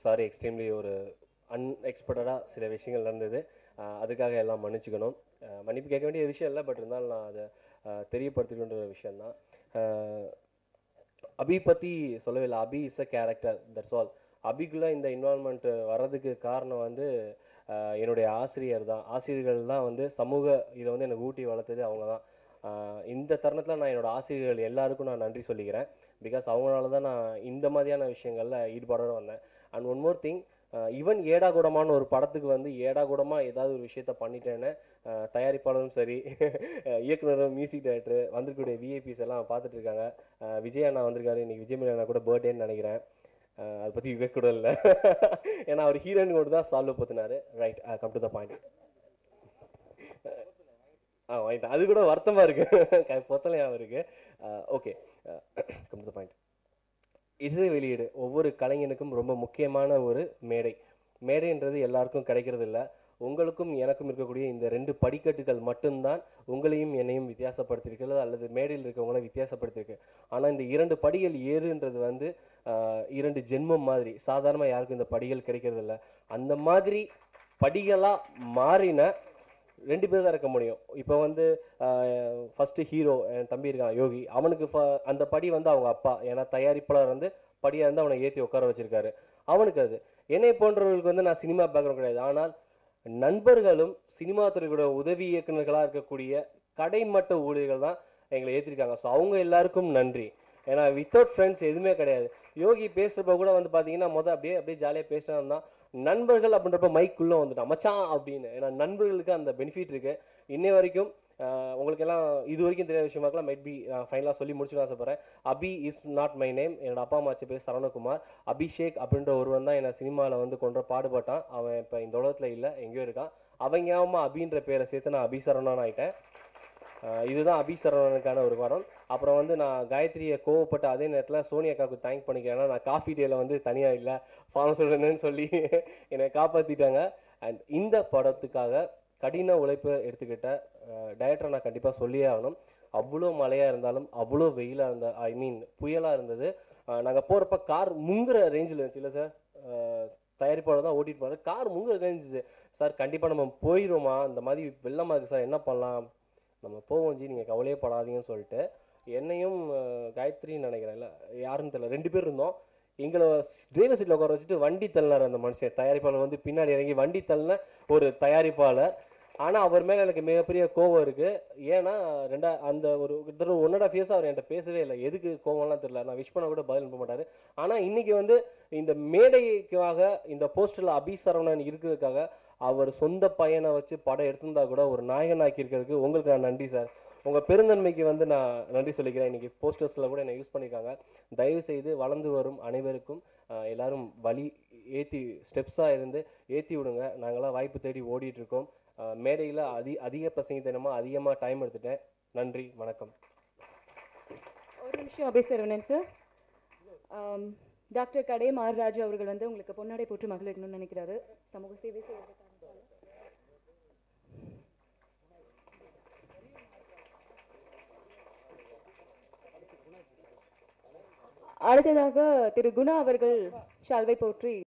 sorry extremely ஒரு அன்எக்ஸ்பெக்டடாக சில விஷயங்கள் நடந்தது அஹ் அதுக்காக எல்லாம் மன்னிச்சுக்கணும் அஹ் மன்னிப்பு கேட்க வேண்டிய விஷயம் இல்லை பட் இருந்தாலும் நான் அதை அஹ் தெரியப்படுத்திக்கின்ற ஒரு விஷயந்தான் அஹ் அபி பற்றி சொல்லவே இல்லை Abhi is a character that's all அபிக்குள்ளே இந்த இன்வால்மெண்ட் வர்றதுக்கு காரணம் வந்து அஹ் என்னுடைய ஆசிரியர் தான் ஆசிரியர்கள் தான் வந்து சமூக இதை வந்து எனக்கு ஊட்டி வளர்த்தது அவங்க தான் அஹ் இந்த தருணத்தில் நான் என்னோட ஆசிரியர்கள் எல்லாருக்கும் நான் நன்றி சொல்லிக்கிறேன் பிகாஸ் அவங்களால தான் நான் இந்த மாதிரியான விஷயங்களில் ஈடுபாடோட வந்தேன் and one more thing even ஏடா கூடமான ஒரு படத்துக்கு வந்து ஏடா கூடமா ஏதாவது ஒரு விஷயத்த பண்ணிட்டேன்னு அஹ் தயாரிப்பாளரும் சரி அஹ் இயக்குனரும் மியூசிக் டைரக்டர் வந்திருக்கக்கூடிய விஐபிஸ் எல்லாம் பார்த்துட்டு இருக்காங்க அஹ் விஜய் அண்ணா வந்திருக்காரு இன்னைக்கு விஜய் மேலே கூட பர்த்டேன்னு நினைக்கிறேன் அஹ் அதை பற்றி விவேக் கூட இல்லை ஏன்னா அவர் ஹீரோயின் கூட தான் சால்வ் பற்றினாரு right come to the point ஆ வாங்கிட்டேன் அது கூட வருத்தமாக இருக்கு பொத்தலையாக இருக்கு okay come to the point இசை வெளியீடு ஒவ்வொரு கலைஞனுக்கும் ரொம்ப முக்கியமான ஒரு மேடை மேடைன்றது எல்லாருக்கும் கிடைக்கிறது இல்ல உங்களுக்கும் எனக்கும் இருக்கக்கூடிய இந்த ரெண்டு படிக்கட்டுகள் மட்டும்தான் உங்களையும் என்னையும் வித்தியாசப்படுத்தியிருக்கிறது அல்லது மேடையில் இருக்கவங்கள வித்தியாசப்படுத்தியிருக்கு ஆனால் இந்த இரண்டு படிகள் ஏறுன்றது வந்து ஆஹ், இரண்டு ஜென்மம் மாதிரி சாதாரணமாக யாருக்கும் இந்த படிகள் கிடைக்கிறது இல்ல அந்த மாதிரி படிகளாக மாறின ரெண்டு பேர் தான் இருக்க முடியும் இப்போ வந்து ஃபர்ஸ்ட் ஹீரோ என் தம்பி இருக்கான் யோகி அவனுக்கு ஃப- அந்த படி வந்து அவங்க அப்பா ஏன்னா தயாரிப்பாளர் வந்து படியாக இருந்து அவனை ஏற்றி உட்கார வச்சிருக்காரு அவனுக்கு அது என்னை போன்றவர்களுக்கு வந்து நான் சினிமா பேக்ரவுண்ட் கிடையாது ஆனால் நண்பர்களும் சினிமா துறையோட உதவி இயக்குனர்களாக இருக்கக்கூடிய கடைமட்ட ஊழியர்கள் தான் எங்களை ஏற்றிருக்காங்க ஸோ அவங்க எல்லாருக்கும் நன்றி ஏன்னா வித்தவுட் ஃப்ரெண்ட்ஸ் எதுவுமே கிடையாது யோகி பேசுறப்ப கூட வந்து பார்த்தீங்கன்னா மொதல் அப்படியே அப்படியே ஜாலியாக பேசினா இருந்தான் நண்பர்கள் அப்படின்றப்ப மைக்குள்ளே வந்துட்டான் மச்சான் அப்படின்னு ஏன்னா நண்பர்களுக்கு அந்த பெனிஃபிட் இருக்கு இன்னை வரைக்கும் ஆஹ், உங்களுக்கு எல்லாம் இது வரைக்கும் தெரியாத விஷயமாக்கலாம் மைட் பி ஃபைனலாக சொல்லி முடிச்சுன்னு ஆசைப்படுறேன் Abhi is not my name என்னோட அப்பா அம்மா பேர் சரவணகுமார் அபிஷேக் அப்படின்ற ஒருவன் தான் என்னை சினிமாவில் வந்து கொன்ற பாடுபட்டான் அவன் இப்போ இந்த உலகத்தில் இல்லை எங்கேயோ இருக்கான் அவன் ஞாபகமாக அபின்ற பேரை சேர்த்து நான் அபி சரவணன் ஆயிட்டேன் ஆஹ் இதுதான் அபி சரவணனுக்கான ஒரு வாரம் அப்புறம் வந்து நான் காயத்ரியை கோவப்பட்ட அதே நேரத்தில் சோனியாக்காவுக்கு தேங்க் பண்ணிக்கிறேன் ஏன்னா நான் காஃபி டேல வந்து தனியாக இல்லை ஃபார்ம் சொல்கிறேன்னு சொல்லி என்னை காப்பாற்றிட்டாங்க அண்ட் இந்த படத்துக்காக கடின உழைப்பு எடுத்துக்கிட்ட டைரக்டரை நான் கண்டிப்பாக சொல்லியே ஆகணும் அவ்வளோ மழையாக இருந்தாலும் அவ்வளோ வெயிலாக இருந்த ஐ மீன் புயலாக இருந்தது நாங்கள் போகிறப்ப கார் முங்குற ரேஞ்சில் இருந்துச்சு இல்லை சார் தயாரிப்பாளர் தான் ஓட்டிட்டு போனாரு கார் முங்குற ரேஞ்சு சார் கண்டிப்பாக நம்ம போயிடுவோமா இந்த மாதிரி வெள்ளமாக இருக்குது சார் என்ன பண்ணலாம் நம்ம போவோம் ஜி நீங்கள் கவலையே படாதீங்கன்னு சொல்லிட்டு என்னையும் அஹ், காயத்ரின்னு நினைக்கிறேன் இல்லை யாருன்னு தெரியல ரெண்டு பேர் இருந்தோம் எங்களை டிரைவர் சீட்டில் உட்கார வச்சுட்டு வண்டி தள்ளினார் அந்த மனுஷன் தயாரிப்பாளர் வந்து பின்னாடி இறங்கி வண்டி தள்ளின ஒரு தயாரிப்பாளர் ஆனால் அவர் மேலே எனக்கு மிகப்பெரிய கோவம் இருக்குது ஏன்னா ரெண்டா அந்த ஒரு கிட்டத்தட்ட ஒன் அண்ட் ஆஃப் இயர்ஸ் அவர் என்கிட்ட பேசவே இல்லை எதுக்கு கோவம்லாம் தெரியல நான் விஷ் பண்ண கூட பதில் அனுப்ப மாட்டார் ஆனால் இன்னைக்கு வந்து இந்த மேடைக்காக இந்த போஸ்டரில் அபி சரவணன் இருக்கிறதுக்காக அவர் சொந்த பையனை வச்சு படம் எடுத்திருந்தா கூட ஒரு நாயகன் ஆக்கியிருக்கிறதுக்கு உங்களுக்கு நான் நன்றி சார் உங்கள் பெருந்தன்மைக்கு வந்து நான் நன்றி சொல்லிக்கிறேன் இன்னைக்கு போஸ்டர்ஸில் கூட என்னை யூஸ் பண்ணியிருக்காங்க தயவு செய்து வளர்ந்து வரும் அனைவருக்கும் ஆஹ், எல்லாரும் வழி ஏற்றி ஸ்டெப்ஸாக இருந்து ஏற்றி விடுங்க நாங்களாம் வாய்ப்பு தேடி ஓடிட்டு இருக்கோம் மேடையில் அதி அதிக பிரசங்கித்தனமாக அதிகமாக டைம் எடுத்துட்டேன் நன்றி வணக்கம் ஒரு நிமிஷம் அபி சரவணன் சார் ஆம், டாக்டர் கடை மாரராஜு அவர்கள் வந்து உங்களுக்கு பொன்னாடை போட்டு மகள் வைக்கணும்னு நினைக்கிறாரு சமூக சேவை செய்வதற்கான அடுத்ததாக திரு குணா அவர்கள் ஷால்வை போற்றி